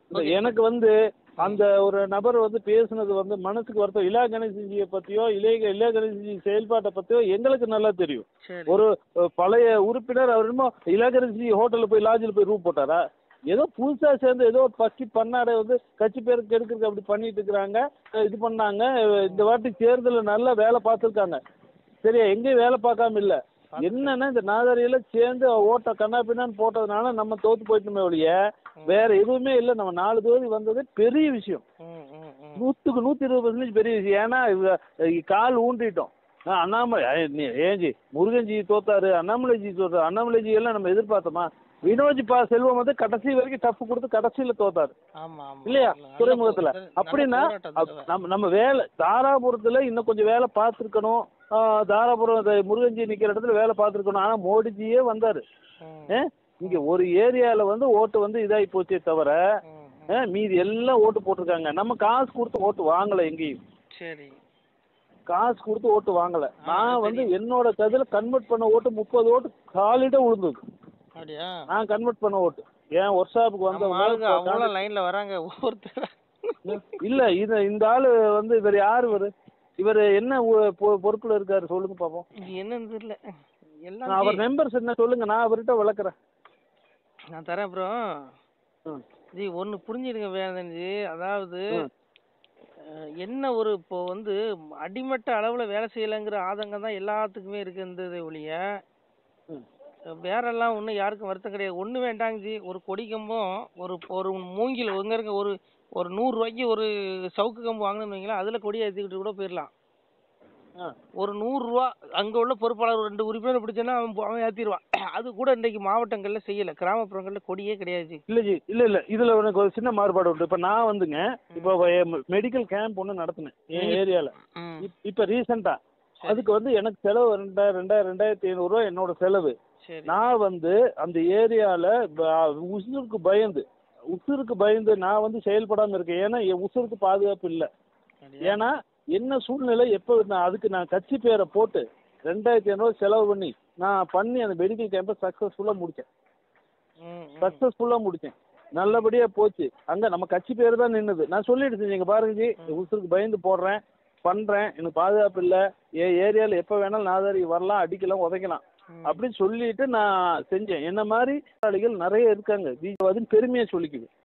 இந்த Okay. எனக்கு வந்து அந்த ஒரு நபர் வந்து பேசுனது வந்து மனசுக்கு வருத்தம் இலா கணேசன்ஜியை பத்தியோ இளைய இளைய கணேசன்ஜி செயல்பாட்டை பத்தியோ எங்களுக்கு நல்லா தெரியும் சரி ஒரு அஹ், பழைய உறுப்பினர் அவர் என்னமோ இலா கணேசன்ஜி ஹோட்டலில் போய் லாட்ஜில் போய் ரூம் போட்டாரா ஏதோ புதுசா சேர்ந்து ஏதோ ஒரு பக்கி பண்ணாடை வந்து கட்சி பேருக்கு எடுக்கிறதுக்கு அப்படி பண்ணிட்டு இருக்கிறாங்க அஹ், இது பண்ணாங்க அஹ், இந்த வாட்டி தேர்தலில் நல்லா வேலை பார்த்துருக்காங்க சரியா எங்கேயும் வேலை பார்க்காம இல்ல என்னன்னா இந்த நாதாரியில சேர்ந்து ஓட்ட கண்ணா பின்னான்னு போட்டதுனால நம்ம தோத்து போயிட்டோமே ஒழிய வேற எதுவுமே இல்லை நம்ம நாலு தொகுதி வந்தது பெரிய விஷயம் ம் ம் ம் நூற்றுக்கு நூற்றி இருபது பர்சன்டேஜ் பெரிய விஷயம் ஏன்னா இவ இ- கால் ஊண்டிட்டோம் ஆ, அண்ணாமலை ஏ, நீ- ஏஞ்சி முருகன்ஜி தோத்தாரு அண்ணாமலைஜி தோத்தாரு அண்ணாமலைஜி எல்லாம் நம்ம எதிர்பார்த்தோமா வினோஜ் பா செல்வம் வந்து கடைசி வரைக்கும் டஃப் கொடுத்து கடைசியில தோத்தாரு ஆமா ஆமா இல்லையா நல்ல துறைமுகத்துல நல்ல அப்படின்னா போராட்டம் அப்- தலைவர். நம்ம நம்ம வேலை தாராபுரத்துல இன்னும் கொஞ்சம் வேலை பார்த்துருக்கணும் தாராபுரம் இந்த முருகன்ஜி நிக்கிற இடத்துல வேலை பார்த்துருக்கணும் ஆனா மோடிஜியே வந்தாரு ம், ஏ? இங்க ஒரு ஏரியால வந்து ஓட்டு வந்து இதாகி போச்சே தவிர ம், ம். ஏ, மீதி எல்லாம் ஓட்டு போட்டிருக்காங்க நம்ம காசு கொடுத்து ஓட்டு வாங்கல எங்கேயும் சரி காசு கொடுத்து ஓட்டு வாங்கல ஆ, நான் வந்து தெரியும். என்னோட கதில கன்வெர்ட் பண்ண ஓட்டு முப்பது ஓட்டு சாலிடா விழுந்தது அப்படியா நான் கன்வெர்ட் பண்ண ஓட்டு ஏன் ஒர்க் ஷாப்புக்கு நம்ம ஆளுங்க அவ்வளோ வந்த லைன்ல வராங்க ஒவ்வொருத்தர் இல்ல இது இந்த ஆளு வந்து இவர் யாரு இவரு இவர் என்ன ஒ- பொ- பொறுப்புல இருக்காரு சொல்லுங்க பாப்போம் இது என்னன்னு தெரியல எல்லாம் நான் அவர் மெம்பர்ஸ் என்ன சொல்லுங்க நான் அவர்கிட்ட விளக்குறேன் ஜி, நான் தரேன் அப்புறம் ம். ஜி ஒன்று புரிஞ்சிடுங்க வேதன் ஜி அதாவது ம். அஹ், என்ன ஒரு இப்போ வந்து அடிமட்ட அளவுல வேலை செய்யலைங்கிற ஆதங்கம் தான் எல்லாத்துக்குமே இருக்குன்றதே ஒழிய ம். வேறெல்லாம் ஒன்றும் யாருக்கும் வருத்தம் கிடையாது ஒன்றும் வேண்டாங்க ஜி ஒரு கொடி கம்பம் ஒரு ஒரு மூங்கில் எங்க இருக்க ஒரு ஒரு நூறு ரூபாய்க்கு ஒரு சவுக்கு கம்பு வாங்கணும்னு வைங்களேன் அதில் கொடி ஏற்றிக்கிட்டு கூட போயிடலாம் ஆ. ஒரு நூறுரூவா அங்கே உள்ள பொறுப்பாளர் ஒரு ரெண்டு உறுப்பினர் பிடிச்சேன்னா அவன் போ- அவன் ஏற்றிடுவான் அது கூட இன்றைக்கு மாவட்டங்களில் செய்யலை கிராமப்புறங்களில் கொடியே கிடையாது ஜி இல்ல ஜி இல்ல இல்ல இதுல எனக்கு ஒரு சின்ன மாறுபாடு உண்டு இப்ப நான் வந்துங்க இப்போ மெடிக்கல் கேம்ப் ஒன்று நடத்தினேன் என் நீங்க- ஏரியால ம் இப்- இப்ப ரீசெண்டா சரி. அதுக்கு வந்து எனக்கு செலவு ரெண்டாயிரம் ரெண்டாயிரம் ரெண்டாயிரத்தி ஐநூறுரூவா என்னோட செலவு சரி நான் வந்து அந்த ஏரியால ப- உசுருக்கு பயந்து உசுருக்கு பயந்து நான் வந்து செயல்படாம இருக்கேன் ஏன்னா என் உசுருக்கு பாதுகாப்பு இல்லை அப்படியா? ஏன்னா என்ன சூழ்நிலை எப்போ நான் அதுக்கு நான் கட்சி பேரை போட்டு ரெண்டாயிரத்தி ஐநூறு செலவு பண்ணி நான் பண்ணி அந்த மெடிக்கல் கேம்பை சக்ஸஸ்ஃபுல்லாக முடித்தேன் ம், ம். சக்ஸஸ்ஃபுல்லாக முடித்தேன் நல்லபடியாக போச்சு அங்கே நம்ம கட்சி பேர் தான் நின்னுது நான் சொல்லிட்டு செஞ்சேங்க பாருங்க ஜி உசுருக்கு பயந்து போடுறேன் பண்ணுறேன் எனக்கு பாதுகாப்பு இல்லை என் ஏரியாவில் எப்போ வேணாலும் நாதாரி வரலாம் அடிக்கலாம் உதைக்கலாம் ம். அப்படின்னு சொல்லிட்டு நான் செஞ்சேன் என்ன மாதிரி ஆளுகள் நிறைய இருக்காங்க ஜி அதுன்னு பெருமையாக சொல்லிக்குது